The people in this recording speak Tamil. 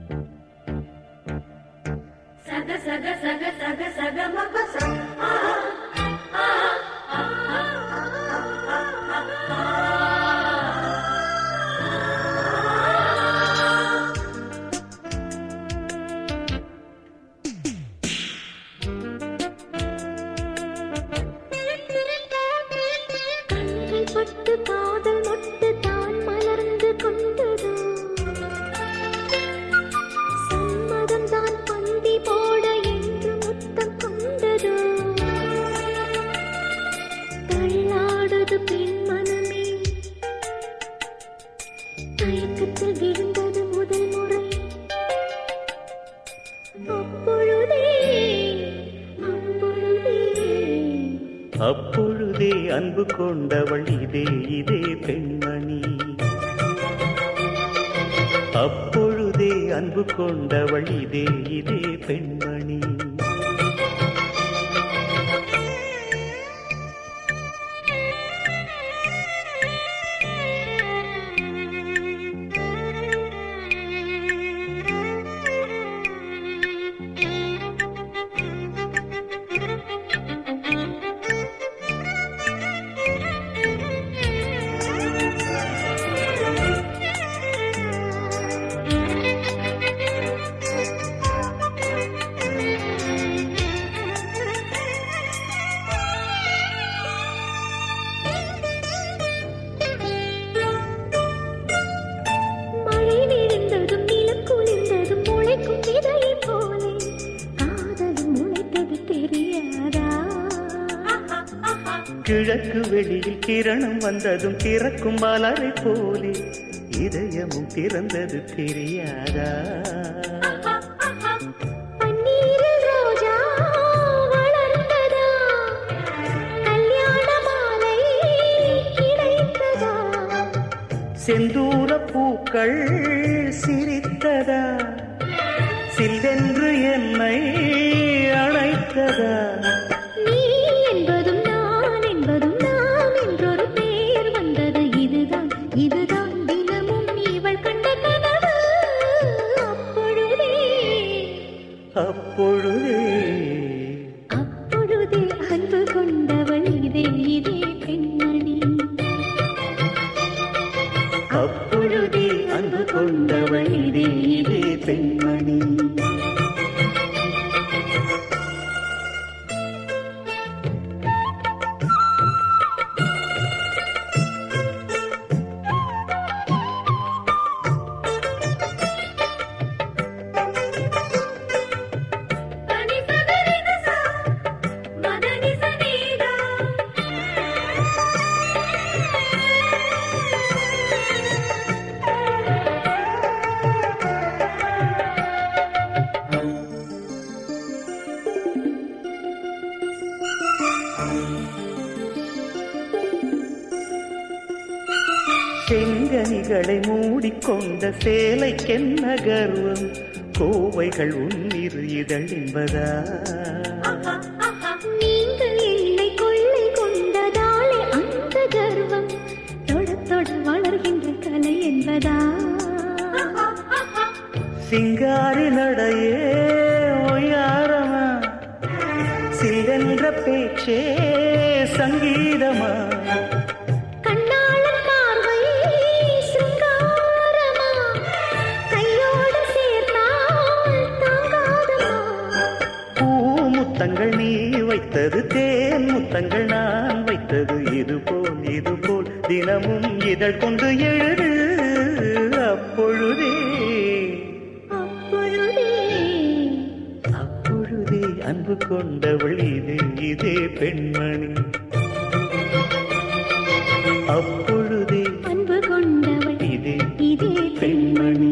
சக சக சக சக சக மக ச ஆ ஆ ஆ கண்கள் பட்டு காதல் மொட்டு தான் மலர்ந்து கொண்டதோ சம்மதம் தான் பந்தி போட என்று முத்தம் கொண்டதோ தள்ளாடுது பெண் மனமே தயக்கத்தில் விழுந்தது முதல் முறை அப்பொழுதே அப்பொழுதே அப்பொழுதே அன்பு கொண்டவள் இதே இதே பெண்மணி அப்பொழுதே அன்பு கொண்டவள் இதே இதே பெண்மணி மழை விழுந்ததும் நிலம் குளிர்ந்ததும் முளைக்கும் விதையை போலே காதலும் முளைத்தது தெரியாதா கிழக்கு வெளியில் கிரணம் வந்ததும் திறக்கும் மலரை போலே இதயமும் திறந்தது தெரியாதா பன்னீரில் ரோஜா வளர்ந்ததா கல்யாண மாலை கிடைத்ததா செந்தூர பூக்கள் சிரித்ததா சில்லென்று என்னை அழைத்ததா நீ என்பதும் நான் என்பதும் நாம் என்றொரு பேர் வந்தது இதுதான் இதுதான் தினமும் இவள் கண்ட கனவு அப்பொழுதே அப்பொழுதே அப்பொழுதே அன்பு கொண்டவள் இதே இதே பெண்மணி அப்பொழுதே அன்பு கொண்டவள் இதே இதே பெண்மணி தனி சகரி தசா மதனி சனீதா செங்கனிகளை மூடிக்கொண்ட சேலைக்கென்ன கர்வம் கோவைகள் உன்னிரு இதழ் என்பதா நீங்கள் இல்லை கொள்ளை கொண்டதாலே அந்த கர்வம் தொட தொட வளர்கின்ற கலை என்பதா சிங்காரி நடையே ஒய்யாரமா சிலென்ற பேச்சே சங்கீதமா கண்ணாளன் பார்வை சிருங்காரமா கையோடு சேர்த்தால் தாங்காதமா பூமுத்தங்கள் நீ வைத்தது தேன் முத்தங்கள் நான் வைத்தது இதுபோல் இதுபோல் தினமும் இதழ் கொண்டு எழுது அப்பொழுதே அப்பொழுதே அப்பொழுதே அன்பு கொண்டவள் இது இதே பெண்மணி அப்பொழுதே அன்பு கொண்டவள் இதே இதே பெண்மணி